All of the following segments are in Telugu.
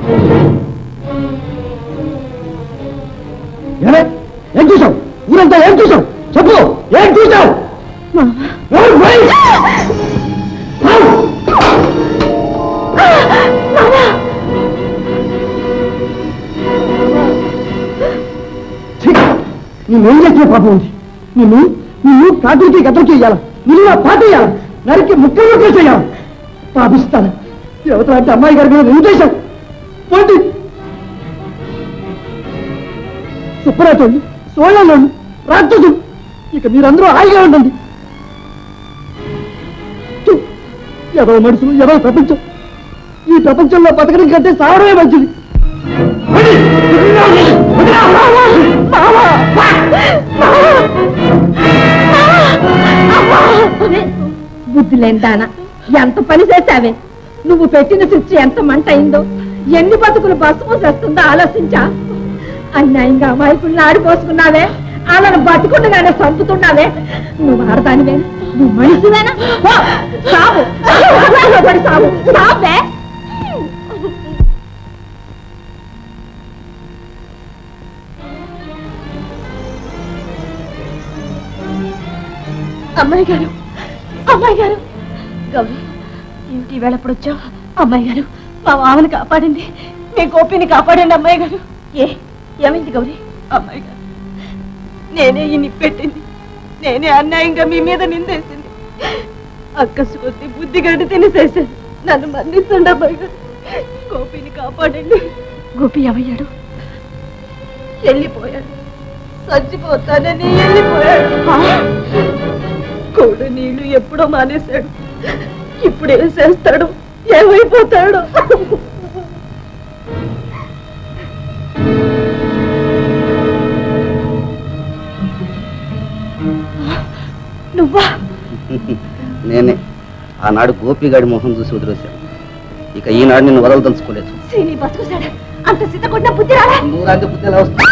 ఏమే? ఏం చూసావు ఊరంతా ఏం చూసావు చెప్పు ఏం చూసావు ఎవరు పోయి? ఆవు! ఛీ! నేనేం చేసిన పాపం ఉంది నిన్ను నిన్ను కాకులకి గతలకి ఇయ్యాల నిన్ను నా పాట ఇయ్యాల నరికి ముక్కలు ముక్కలు చేయాలి పాపిస్తాను యువత అంటే అమ్మాయి గారి మీద నేను చేశావు పోండి సుబ్బరాజు సోయాలు రాక్షసు ఇక మీరందరూ హాయిగా ఉండండి ఛీ! ఎదవ మనుషులు ఎదవ ప్రపంచం ఈ ప్రపంచంలో బతకడం కంటే సావడమే మంచిది పోండి! వదిలా! బుద్ధి లేని దానా ఎంత పని చేశావే నువ్వు పెట్టిన స్విచ్ ఎంత మంట అయిందో ఎన్ని బతుకులు బస్సు మూసేస్తుందో ఆలోచించా అన్యాయంగా అమాయకుల్ని ఆడిపోసుకున్నావే వాళ్ళని బతుకుండగానే చంపుతున్నావే నువ్వు ఆడదానివే నువ్వు మనిషివేనా పో, సావు సావు, పడి సావు సావే అమ్మాయి గారు అమ్మాయి గారు గౌరీ ఏమిటి వేళ ఎప్పుడు వచ్చావు అమ్మాయి గారు మా మామని కాపాడింది మీ గోపిని కాపాడండి అమ్మాయి గారు ఏ ఏమైంది గౌరీ అమ్మాయి గారు నేనే ఈ నిప్పెట్టింది నేనే అన్యాయంగా మీ మీద నిందేసింది అక్కసు కొద్ది బుద్ధి గడ్డి తినేసేసాను నన్ను మన్నించండి అమ్మాయి గారు గోపిని కాపాడండి గోపి ఏమయ్యాడు వెళ్ళిపోయాడు చచ్చిపోతానని వెళ్ళిపోయాడు కోడు నీళ్లు ఎప్పుడో మానేశాడు ఇప్పుడు ఏం చేస్తాడు ఏమైపోతాడు నువ్వా నేనే ఆనాడు గోపిగాడి మొహం చూసి వదిలేశాను ఇక ఈనాడు నిన్ను వదలదలుచుకోలేదు శ్రీని బతుకుసాడా అంత సిద్ధ కొట్టిన బుద్ధి రాలే నూరాంగి బుద్ధి ఎలా వస్తుంది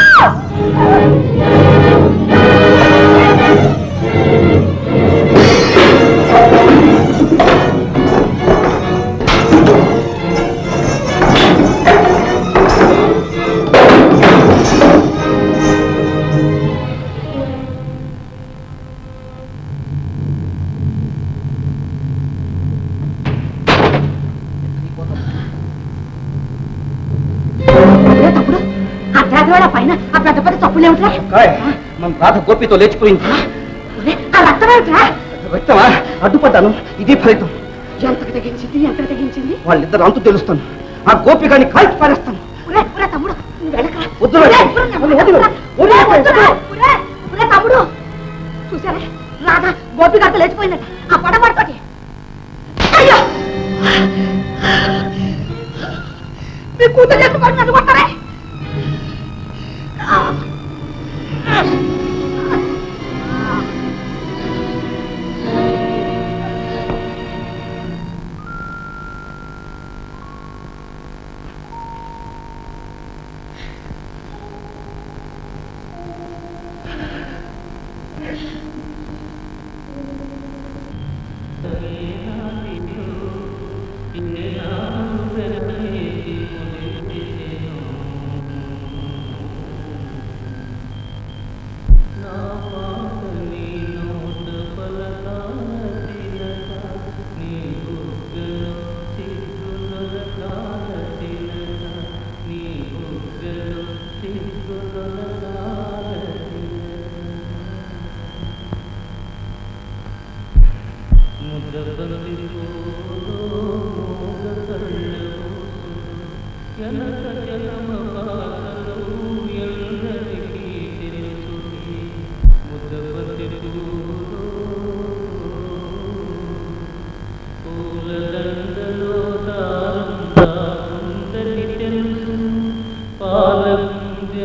ఏ తప్పుడు ఆ పేదవాడ పైన ఆ పెద్ద పెద్ద తప్పులు ఏమిట్రా కాయ్, మన రాధ గోపితో లేచిపోయింది ఒరే, ఆ రక్తం ఏమిట్రా వ్యక్తమా అడ్డుపడ్డాను ఇది ఫలితం ఎంతకు తెగించింది ఎంతకు తెగించింది వాళ్ళిద్దరు అంతు తెలుస్తాను ఆ గోపిగాని కాల్చి పారేస్తాను ఒరే, ఒరే తమ్ముడు నువ్వు వెళ్ళకరా. వద్దు ఒరే, రాజు. ఒరే, వద్దు, వద్దు. ఒరే, వద్దు, వద్దురా. వద్దు. ఒరే, ఒరే తమ్ముడు చూసారా రాధా గోపి గారితో లేచిపోయిందట ఆ పడ పడుకోటి అయ్యో మీ కూతురు చేసి పడి నన్ను కొట్టరే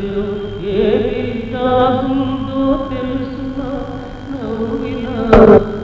తెలుసు